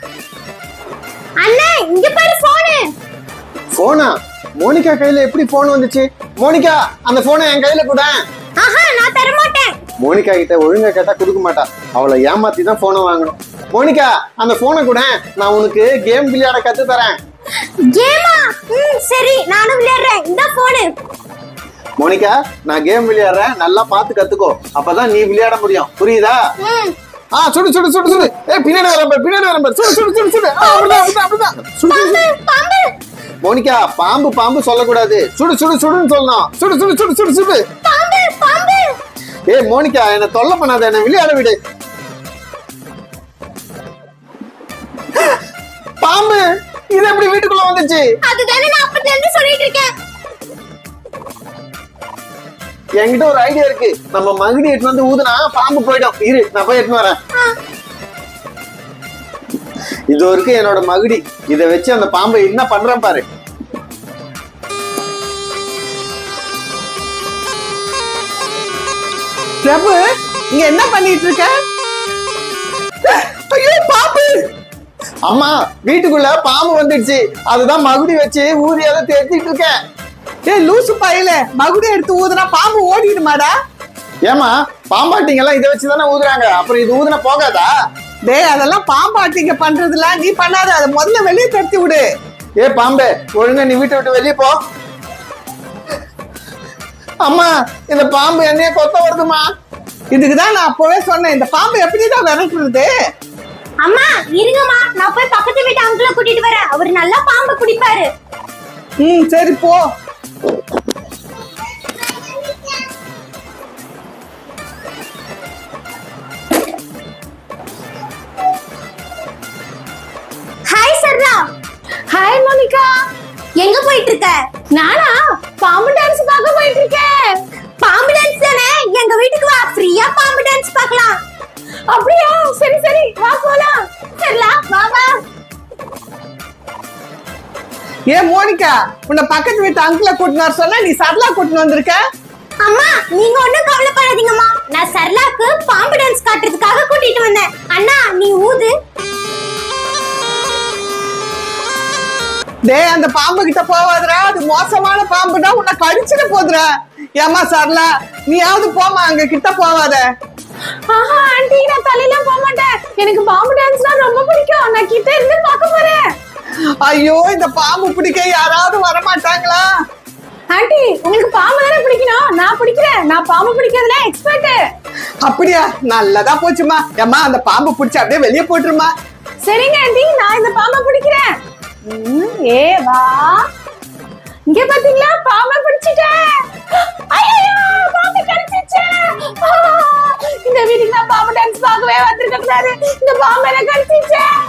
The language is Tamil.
அண்ணா இங்க பாரு போனு போனா மோனிகா கையில எப்படி போன் வந்துச்சு மோனிகா அந்த போனை என் கையில கூட ஆஹா நான் தர மாட்டேன் மோனிகா கிட்ட ஒழுங்கா கேட்டா கொடுக்க மாட்டா அவளை ஏமாத்தி தான் போனை வாங்கணும் மோனிகா அந்த போனை கூட நான் உனக்கு கேம் விளையாட கத்து தரேன் கேமா ம் சரி நானும் விளையாடுறேன் இந்த போனு மோனிகா நான் கேம் விளையாடுறேன் நல்லா பார்த்து கத்துக்கோ அப்பதான் நீ விளையாட முடியும் புரியுதா ம் ஆ சுடு சுடு சுடு சுடு ஏய் பின்னாடி வரேன் பாரு, பின்னாடி வரேன் பாரு. சுடு சுடு சுடு சுடு ஆ, அப்படிதான் அப்படிதான் அப்படிதான் சுடு, சுடு, சுடு. பாம்பு பாம்பு மோனிகா பாம்பு பாம்பு சொல்லக்கூடாது சுடு சுடு சுடுன்னு சொல்லணும் சுடு சுடு சுடு சுடு சுடு பாம்பு பாம்பு ஏய் மோனிகா என்ன தொல்லை பண்ணாத என்ன விளையாட விடு பாம்பு இது எப்படி வீட்டுக்குள்ள வந்துச்சு அதுதானே நான் அப்பத்துல இருந்து சொல்லிட்டு இருக்கேன் என்கிட்ட ஒரு ஐடியா இருக்கு நம்ம மகுடி எடுத்து வந்து ஊதுனா பாம்பு போயிடும் இரு நான் போய் எடுத்து வரேன் ஆ, இது இருக்கு என்னோட மகுடி இத வச்சு அந்த பாம்பை என்ன பண்றேன் பாரு பிரபு இங்க என்ன பண்ணிட்டு இருக்க ஐயோ பாம்பு அம்மா வீட்டுக்குள்ள பாம்பு வந்துடுச்சு அதுதான் மகுடி வச்சு ஊதி அதை தேத்திட்டு இருக்கேன் ஏய் லூசு பையல மகுடி எடுத்து ஊதுனா பாம்பு ஓடிடுமாடா ஏமா பாம்பாட்டிங்க எல்லாம் இதை வச்சு தானே ஊதுறாங்க அப்புறம் இது ஊதுனா போகாதா டேய் அதெல்லாம் பாம்பாட்டிங்க பண்றதுல நீ பண்ணாத அதை முதல்ல வெளியே தடுத்து விடு ஏ பாம்பே ஒழுங்கா நீ வீட்டை விட்டு வெளியே போ அம்மா இந்த பாம்பு என்னைய கொத்த வருதுமா இதுக்கு தான் நான் அப்பவே சொன்னேன் இந்த பாம்பு எப்படிதான் விரட்டுறது அம்மா இருங்கம்மா நான் போய் பக்கத்து வீட்டு அங்கிள கூட்டிட்டு வரேன் அவர் நல்லா பாம்பு பிடிப்பாரு ம் சரி போ ஹாய் சர்ரா ஹாய் மோனிகா எங்க போயிட்டு இருக்க நானா பாம்பு டான்ஸ் பார்க்க போயிட்டு இருக்கேன் பாம்பு டான்ஸ் தானே எங்க வீட்டுக்கு வா ஃப்ரீயா பாம்பு டான்ஸ் பார்க்கலாம் அப்படியா சரி சரி வா போலாம் சரிலா வா வா ஏன் மோனிகா உன்னை பக்கத்து வீட்டு அங்கிள கூட்டினார் சொன்னா நீ சரளா கூட்டின்னு வந்திருக்க அம்மா நீங்க ஒண்ணும் கவலைப்படாதீங்கம்மா நான் சர்லாக்கு பாம்பு டான்ஸ் காட்டுறதுக்காக கூட்டிட்டு வந்தேன் அண்ணா நீ ஊது டேய் அந்த பாம்பு கிட்ட போவாதடா அது மோசமான பாம்புடா உன்னை கடிச்சிட போதுடா ஏமா சரளா நீயாவது போமா அங்க கிட்ட போவாத ஆஹா ஆண்டி நான் தலையில போக மாட்டேன் எனக்கு பாம்பு டான்ஸ்னா ரொம்ப பிடிக்கும் நான் கிட்ட இருந்து பார்க்க போறேன் ஐயோ இந்த பாம்பு பிடிக்க யாராவது வர மாட்டாங்களா ஆண்டி உங்களுக்கு பாம்பு தானே பிடிக்கணும் நான் பிடிக்கிறேன் நான் பாம்பு பிடிக்கிறதுல எக்ஸ்பர்ட் அப்படியா நல்லதா போச்சுமா ஏம்மா அந்த பாம்பு பிடிச்சி அப்படியே வெளியே போட்டுருமா சரிங்க ஆண்டி நான் இந்த பாம்பை பிடிக்கிறேன் ம், ஏ வா இங்க பாத்தீங்களா பாம்பை பிடிச்சிட்டேன் ஐயோ பாம்பு கடிச்சிச்சு ஆ, இந்த வீட்டுக்கு நான் பாம்பு டான்ஸ் பார்க்கவே வந்திருக்க கூடாது இந்த பாம்பு என்ன கடிச்சிச்சு